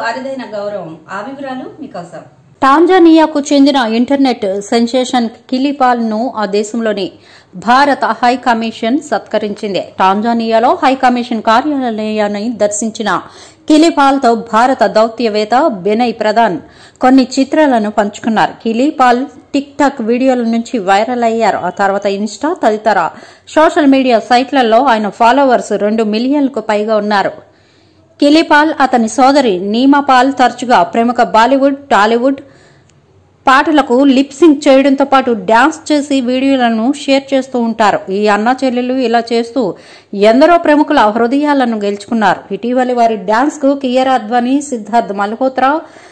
అరుదైన గౌరవం ఆ వివరాలు మీకోసం టాంజానియాకు చెందిన ఇంటర్నెట్ సెన్సేషన్ కిలిపాల్ ను ఆ దేశంలోని భారత హై కమిషన్ సత్కరించింది టాంజానియాలో హై కమిషన్ కార్యాలయాన్ని దర్శించిన కిలిపాల్ తో భారత దౌత్యవేత్త బెనయ్ ప్రధాన్ కొన్ని చిత్రాలను పంచుకున్నారు కిలిపాల్ టిక్ టాక్ వీడియోల నుంచి వైరల్ అయ్యారు ఆ తర్వాత ఇన్స్టా తదితర సోషల్ మీడియా సైట్లలో ఆయన ఫాలోవర్స్ రెండు మిలియన్లకు పైగా ఉన్నారు కిలిపాల్ అతని సోదరి నీమాపాల్ తరచుగా ప్రముఖ బాలీవుడ్ టాలీవుడ్ పాటలకు లిప్ సింక్ చేయడంతో పాటు డ్యాన్స్ చేసి వీడియోలను షేర్ చేస్తూ ఉంటారు ఈ అన్నా చెల్లెలు ఇలా చేస్తూ ఎందరో ప్రముఖుల హృదయాలను గెలుచుకున్నారు ఇటీవలి వారి డ్యాన్స్ కు కియర్ అద్వానీ సిద్ధార్థ్ మల్హోత్రా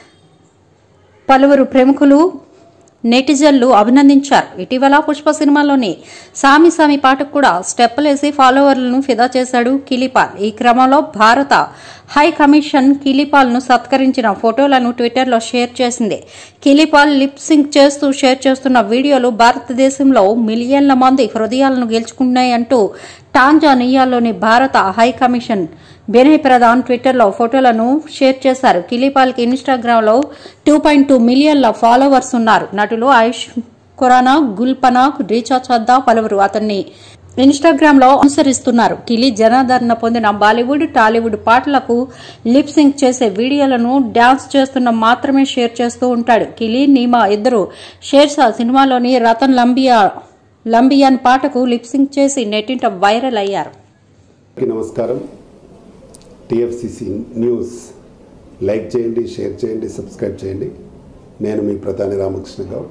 పలువురు ప్రముఖులు నెటిజన్లు అభినందించారు ఇటీవల పుష్ప సినిమాలోని సామి సామి పాటకు కూడా స్టెప్పులేసి ఫాలోవర్లను ఫిదా చేశాడు కిలిపాల్ ఈ క్రమంలో భారత హై కమిషన్ కిలిపాల్ ను సత్కరించిన ఫోటోలను ట్విట్టర్లో షేర్ చేసింది కిలిపాల్ లిప్ సింక్ చేస్తూ షేర్ చేస్తున్న వీడియోలు భారతదేశంలో మిలియన్ల మంది హృదయాలను గెలుచుకున్నాయంటూ టాంజానియాలోని భారత హై కమిషన్ బెనయ్ ప్రధాన్ ట్విట్టర్లో ఫోటోలను షేర్ చేశారు కిలిపాల్కి ఇన్స్టాగ్రామ్ లో టూ పాయింట్ టూ మిలియన్ల ఫాలోవర్స్ ఉన్నారు నటులు ఆయుష్ ఖురానా గుల్పనాక్ రీచా చద్దా పలువురు అతన్ని ఇన్స్టాగ్రామ్ లో అనుసరిస్తున్నారు కిలి జనాదరణ పొందిన బాలీవుడ్ టాలీవుడ్ పాటలకు లిప్ సింక్ చేసే వీడియోలను డాన్స్ చేస్తున్న మాత్రమే షేర్ చేస్తూ ఉంటాడు కిలి నీమా ఇద్దరు షేర్షా సినిమాలోని రతన్ లంబియా లంబియాన్ పాటకు లిప్ సింక్ చేసి నెట్టింట వైరల్ అయ్యారు అందరికీ నమస్కారం టిఎఫ్సిసి న్యూస్ లైక్ చేయండి షేర్ చేయండి సబ్స్క్రైబ్ చేయండి నేను మీ Prathani Ramakrishna Goud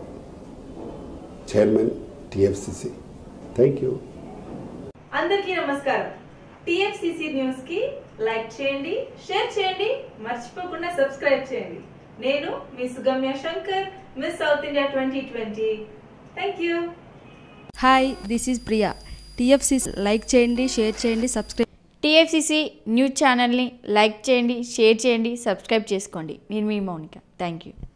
chairman TFCC thank you అందరికీ నమస్కారం టిఎఫ్సిసి న్యూస్ కి లైక్ చేయండి షేర్ చేయండి మర్చిపోకుండా సబ్స్క్రైబ్ చేయండి నేను మీ Sugamya Shankar Miss South India twenty twenty thank you hi this is Priya TFC like చేయండి షేర్ చేయండి సబ్స్క్రైబ్ టీఎఫ్సిసి న్యూస్ ఛానల్ని లైక్ చేయండి షేర్ చేయండి సబ్స్క్రైబ్ చేసుకోండి నేను మీ మౌనిక థ్యాంక్ యూ